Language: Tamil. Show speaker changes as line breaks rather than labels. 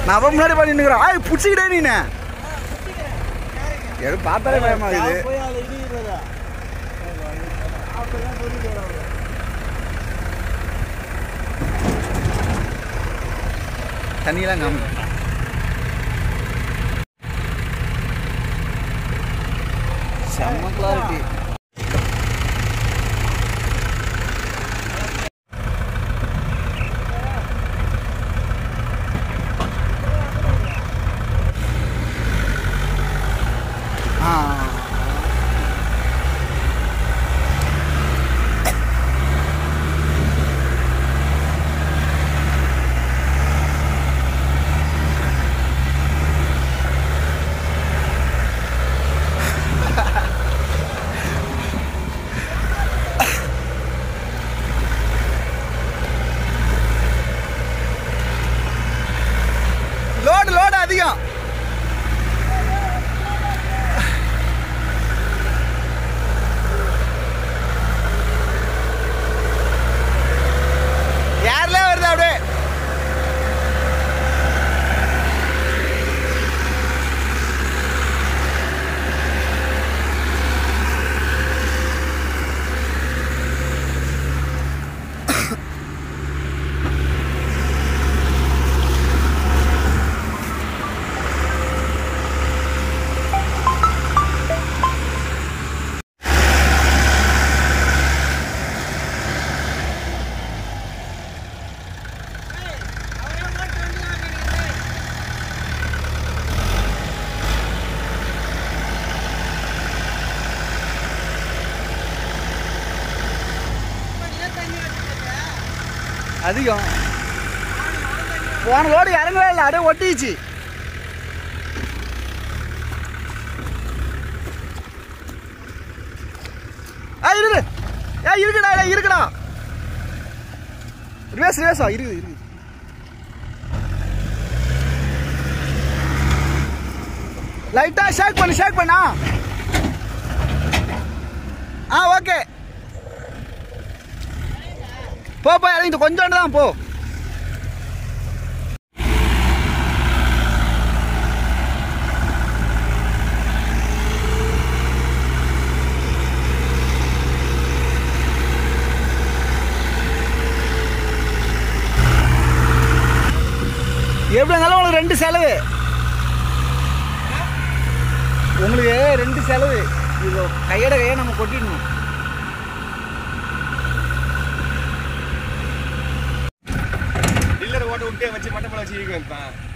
நான் அவன் முன்னாடி பண்ணி நிற்கிறேன் ஆய் பிடிச்சிக்கிட்டே நீனு எது பார்த்தாலே பயமா இருக்குது
போய் அதில் இடிக்கிறதா அப்பதான் சொல்லிட்டு வராங்க
தண்ணியெல்லாம் காமி செம்ம கிளாரிட்டி ஆ லோடு லோடு அதிகம் யாரிலே வருது அப்படியே அதிகம் போன லோடு இறங்கவே இல்லை அப்படியே ஒட்டிச்சு ஆ இருக்கு ஏ இருக்குடா ஏய், இருக்குடா ரிவேஸ் ரிவேஸா இருக்குது இருக்குது லைட்டா ஷேக் பண்ணு ஷேக் பண்ணா ஆ ஓகே போ போ இறங்கிட்டு கொஞ்சோண்டு தான் போ எப்படி இருந்தாலும் உங்களுக்கு ரெண்டு செலவு உங்களுக்கு ரெண்டு செலவு இது கையோட கையை நம்ம கொட்டிடணும்
டில்லர் ஓட்ட விட்டே வச்சு மட்டப்பட வச்சு இருக்க வைப்பேன்